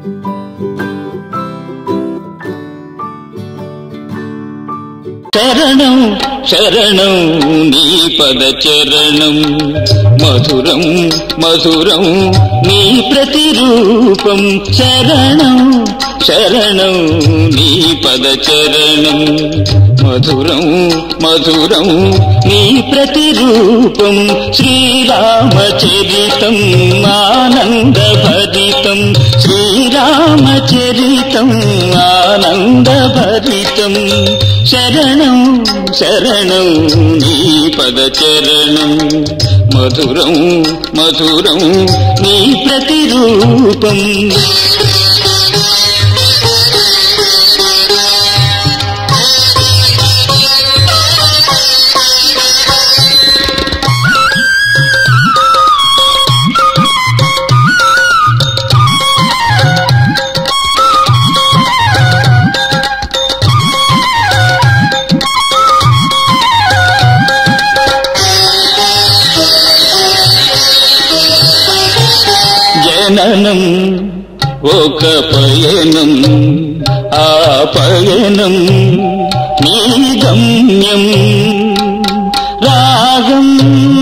శరణం శరణం నీ పద చరణం మధురం మధురం నీ ప్రతిరూపం శరణం శరణం నీ పద చరణం మధురం మధురం నీ ప్రతిరూపం శ్రీరామచరితం ఆనందభరితం శ్రీరామచరితం ఆనందభరితం శరణం శరణం నీ పద చరణం మధురం మధురం నీ ప్రతిరూపం జననం ఒక పయనం ఆ పయనం నీ గమ్యం రాగం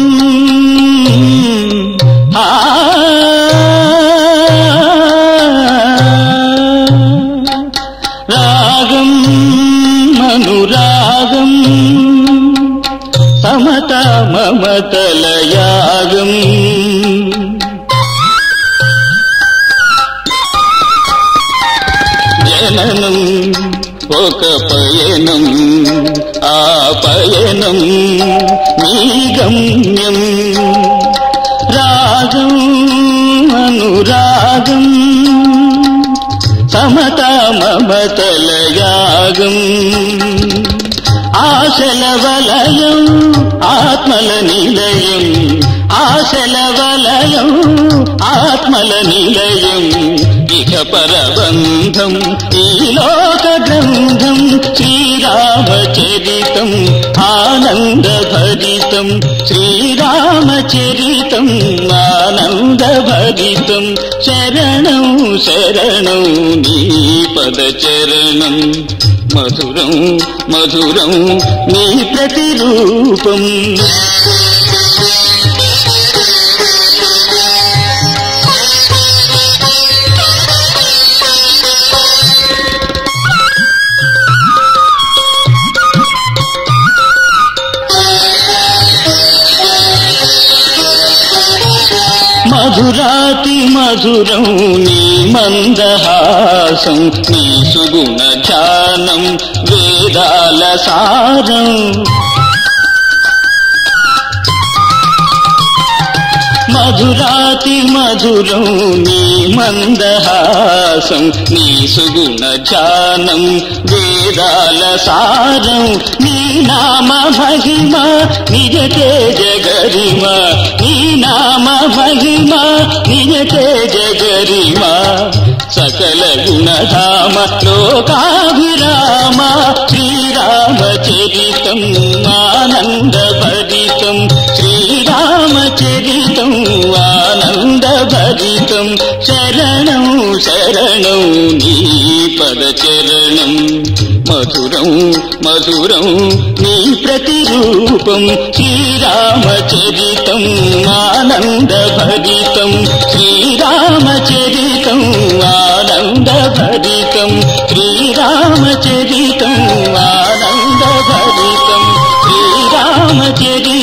ఆ రాగం అనురాగం సమత మమతల యాగం జననం ఒక పయనం ఆ పయనం నీ గమ్యం రాగం అనురాగం సమత మమతల యాగం ఆశల వలయం ఆత్మల నిలయం ఆశల వలయం ఆత్మల నిలయం ఇక పరబంధం ఈ లోక గ్రంథం శ్రీరామచరితం ఆనందభరితం శ్రీరామచరితం ఆనందభరితం శరణం శరణం నీ పద చరణం మధురం మధురం నీ ప్రతిరూపం మధురాతి మధురం నీ మందహాసం నీ సుగుణ ధ్యానం వేదాల సారం మధురాతి మధురం నీ మందహాసం నీ సుగుణ ధ్యానం వేదాల సారం నీ నామ మహిమ నిజ తేజ గరిమ నీ నామ మహిమ నిజ తేజ గరిమ సకల గుణధామ లోకాభిరామ శ్రీరామచరితం ఆనందభరితం శ్రీరామచరితం ఆనందభరితం శరణం శరణం నీ పద చరణం మధురం మధురం నీ ప్రతిరూపం శ్రీరామచరితం ఆనందభరితం శ్రీరామచరితం ఆనందభరితం శ్రీరామచరితం ఆనందభరితం శ్రీరామచరితం